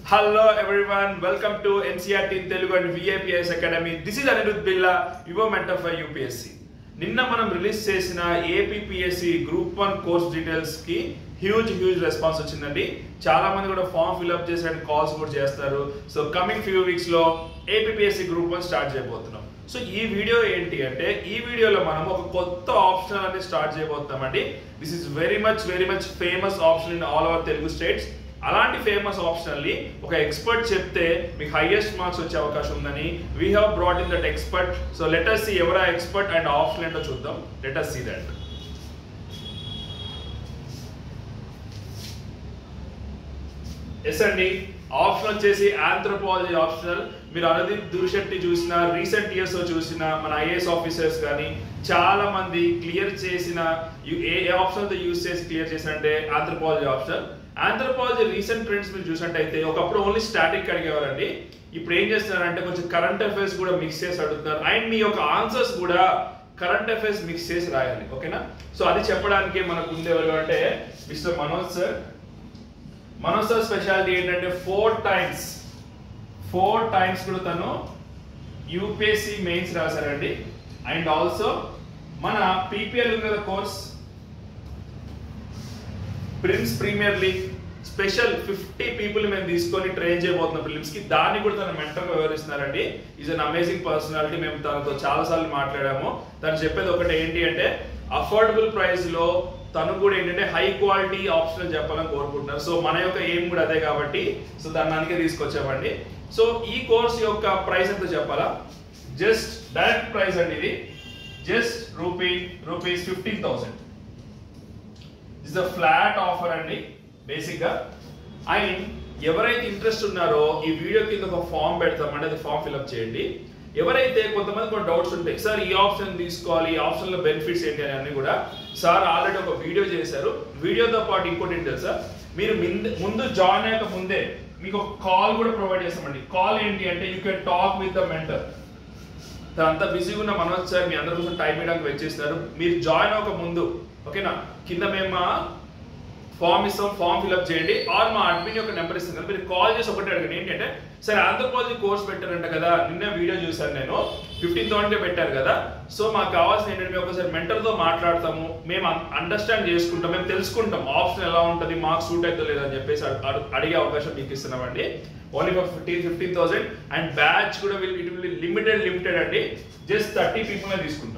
hello everyone welcome to NCERT Telugu and VIPS academy this is Anirudh Billa యువ mentor for UPSC నిన్న మనం release చేసిన APPSC group one course details కి huge huge response వచ్చిందండి చాలా మంది కూడా ఫామ్ ఫిల్అప్ చేసి అండ్ కాల్స్ కూడా చేస్తారు సో కమింగ్ ఫ్యూ వీక్స్ లో ఏపీపీఎస్సి గ్రూప్ వన్ స్టార్ట్ చేయబోతున్నాం సో ఈ వీడియో ఏంటి అంటే ఈ వీడియోలో మనం ఒక కొత్త ఆప్షన్ అనేది స్టార్ట్ చేయబోతున్నామండి this is very much very much famous option in all over Telugu states అలాంటి ఫేమస్ ఆప్షన్ ని ఒక ఎక్స్పర్ట్ చెప్తే మీకు హైయెస్ట్ మార్క్స్ వచ్చే అవకాశం ఉందని we have brought in that expert so let us see ఎవరా ఎక్స్పర్ట్ అండ్ ఆప్షన్ ఏంటో చూద్దాం let us see that is అండి ఆప్షన్ వచ్చేసి ఆంథ్రోపాలజీ ఆప్షనల్ మీరు అనుదీప్ దుర్శెట్టి చూసిన రీసెంట్ ఇయర్స్ లో చూసిన మన ఐఏఎస్ ఆఫీసర్స్ కానీ చాలా మంది క్లియర్ చేసిన యు- ఏ ఏ ఆప్షన్ తో యూస్ చేసి క్లియర్ చేసినంటే anthropology option anthropology recent trends మీరు చూసినట్టయితే ఒకప్పుడు ఓన్లీ స్టాటిక్ అడిగేవారండి ఇప్పుడు ఏం చేస్తున్నారంటే కొంచెం కరెంట్ అఫైర్స్ కూడా మిక్స్ చేసి అడుగుతున్నారు అండ్ మీ యొక్క ఆన్సర్స్ కూడా కరెంట్ అఫైర్స్ మిక్స్ చేసి రాయాలి ఓకేనా సో అది చెప్పడానికి మనకు ఉండేవారు అంటే mister Manoj sir Manoj sir speciality ఏంటంటే ఫోర్ టైమ్స్ ఫోర్ టైమ్స్ కూడా తను యూపీఎస్సి మెయిన్స్ రాశారండి అండ్ ఆల్సో మన పీపీఎల్ ఉంది కదా course prince premier league special fifty people మేము తీసుకొని ట్రైన్ చేయబోతున్నాం ఫిలిమ్స్ కి దాన్ని కూడా తన మెంటర్ వివరిస్తున్నారండి ఈజ్ అన్ అమేజింగ్ పర్సనాలిటీ మేము తనతో చాలా సార్లు మాట్లాడాము తను చెప్పేది ఒకటి ఏంటి అంటే అఫోర్డబుల్ ప్రైస్ లో తను కూడా ఏంటంటే హై క్వాలిటీ ఆప్షన్ చెప్పాలని కోరుకుంటున్నారు సో మన యొక్క ఎయిమ్ కూడా అదే కాబట్టి సో దాన్ని అందుకే తీసుకొచ్చామండి సో ఈ కోర్స్ యొక్క ప్రైస్ ఎంత చెప్పాలా జస్ట్ డైరెక్ట్ ప్రైస్ అండి ఇది just rupee rupees fifteen thousand is a flat offer అండి బేసిక్ గా అండ్ ఎవరైతే ఇంట్రెస్ట్ ఉన్నారో ఈ వీడియో కింద ఒక ఫామ్ పెడతాం అంటే అది ఫామ్ ఫిల్అప్ చేయండి ఎవరైతే కొంతమంది కొన్ని డౌట్స్ ఉంటాయి సార్ ఈ ఆప్షన్ తీసుకోవాలి ఈ ఆప్షన్ లో బెనిఫిట్స్ ఏంటి అని అన్ని కూడా సార్ ఆల్రెడీ ఒక వీడియో చేశారు వీడియోతో పాటు ఇంకోటి ఏంటి తెలుసా మీరు మింద- ముందు జాయిన్ అయ్యక ముందే మీకు ఒక కాల్ కూడా ప్రొవైడ్ చేస్తామండి కాల్ ఏంటి అంటే you can talk with the mentor అంతా బిజీగా ఉన్న మనోజ్ సార్ మీ అందరి కోసం టైం ఇవ్వడానికి వెయిట్ చేస్తున్నారు మీరు జాయిన్ అవ్వక ముందు ఓకేనా కింద మేము మా ఫామ్ ఇస్తాం ఫామ్ ఫిల్అప్ చేయండి ఆర్ మా అడ్మిన్ యొక్క నెంబర్ ఇస్తాం కదా మీరు కాల్ చేసి ఒకటి అడగండి ఏంటంటే సరే ఆంథ్రోపాలజీ కోర్స్ పెట్టారంట కదా నిన్న వీడియో చూసాను నేను ఫిఫ్టీన్ థౌసండ్ పెట్టారు కదా సో మాకు కావాల్సిన ఏంటంటే మేము ఒకసారి mentor తో మాట్లాడతాము మేము అండర్స్టాండ్ చేసుకుంటాం మేము తెలుసుకుంటాం ఆప్షన్ ఎలా ఉంటుంది మాకు సూట్ అవుతుందో లేదని చెప్పేసి అడు- అడు- అడిగే అవకాశం మీకు ఇస్తున్నామండి only for fifteen fifteen thousand and batch కూడా will it will limited limited అండి జస్ట్ థర్టీ పీపుల్ తీసుకుంటాం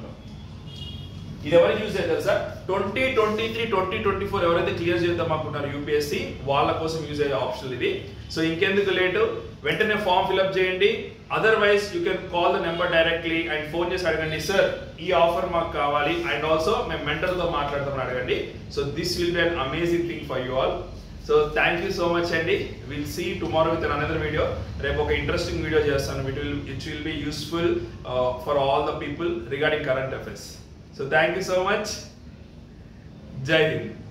ఇది ఎవరికి యూజ్ అవుతుంది sir twenty twenty three twenty twenty four ఎవరైతే క్లియర్ చేద్దాం అనుకున్నారు యూపీఎస్సి వాళ్ళ కోసం యూజ్ అయ్యే ఆప్షన్ ఇది సో ఇంకెందుకు లేటు వెంటనే ఫామ్ ఫిల్అప్ చేయండి otherwise you can call the number directly and phone చేసి అడగండి సార్ ఈ ఆఫర్ మాకు కావాలి అండ్ ఆల్సో మేము mentor తో మాట్లాడతామని అడగండి so this will be an amazing thing for you all so thank you so much అండి will see tomorrow with another video రేపు ఒక ఇంట్రెస్టింగ్ వీడియో చేస్తాను it will it will be useful for all the people regarding current affairs so thank you so much Jai Hind